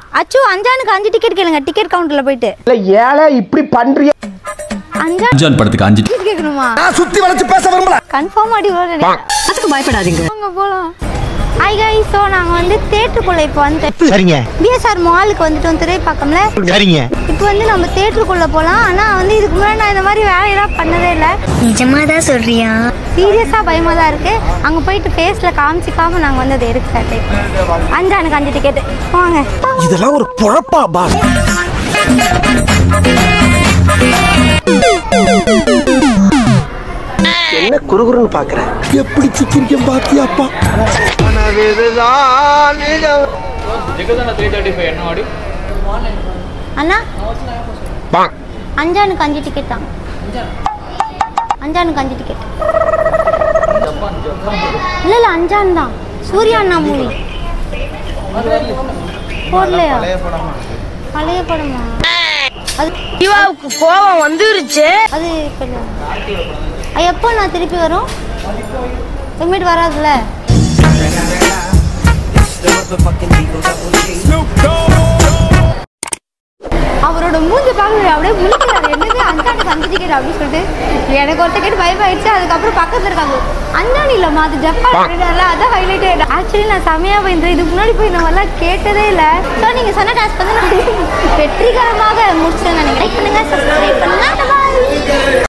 அச்சு அஞ்சானுக்கு அஞ்சு டிக்கெட் கேளுங்க டிக்கெட் கவுண்டர்ல போயிட்டு இல்ல ஏழை இப்படி பண்றிய அஞ்சா அஞ்சான் படத்துக்கு அஞ்சு டிக்கெட் கேட்கணுமா நான் சுத்தி வளைச்சு பேச விரும்பல கன்ஃபார்ம் அடி வரும் அதுக்கு பயப்படாதீங்க அங்க போலாம் ஹாய் guys ஸோ நாங்கள் வந்து தேட்டருக்குள்ள இப்போ வந்து சரிங்க பிஎஸ்ஆர் மாலுக்கு வந்துட்டோம் திரைப்பக்கம்ல சரிங்க இப்போ வந்து நம்ம தேட்டருக்குள்ள போகலாம் ஆனால் வந்து இதுக்கு முன்னாடி நான் இந்த மாதிரி வேலையெல்லாம் பண்ணதே இல்லை நிஜமா தான் சொல்றியா சீரியஸாக பயமாக தான் இருக்குது அங்கே போயிட்டு ஃபேஸில் காமிச்சிக்காம நாங்கள் வந்து அதை எடுக்க ட்ரை பண்ணோம் அஞ்சானுக்கு அஞ்சு டிக்கெட்டு வாங்க இதெல்லாம் ஒரு பொழப்பா பாஸ் என்ன குறுகுறுன்னு பாக்குற எப்படி சிக்கிரிக்கம் பாத்தியாப்பா அண்ணா அஞ்சானுக்கு அஞ்சு டிக்கெட் தான் அஞ்சானுக்கு அஞ்சு டிக்கெட் இல்லை இல்லை அஞ்சான் தான் சூர்யா அண்ணா மூவி போடலையா பழைய படமா அது சிவாவுக்கு கோபம் வந்துருச்சு அது இப்ப இல்ல. அது எப்போ நான் திருப்பி வரும் இனிமேட்டு வராதுல்ல அவரோட மூஞ்சி பார்க்க அப்படியே முழிக்கிறாரு என்னது அஞ்சானுக்கு அஞ்சு டிக்கெட் அப்படின்னு சொல்லிட்டு எனக்கு ஒரு டிக்கெட் பயமாயிடுச்சு அதுக்கப்புறம் பக்கத்துல இருக்காங்க அஞ்சானி இல்லம்மா அது ஜப்பான் அப்படின்னால அதான் ஹைலைட் ஆக்சுவலி நான் செமையா போயிருந்தேன் இதுக்கு முன்னாடி போய் இந்த மாதிரிலாம் கேட்டதே இல்லை ஸோ நீங்க சொன்ன டாஸ்க் வந்து நான் வெற்றிகரமாக முடிச்சேன்னு நினைக்கிறேன் லைக் பண்ணுங்க சப்ஸ்கிரைப் பண்ணுங்க Bye.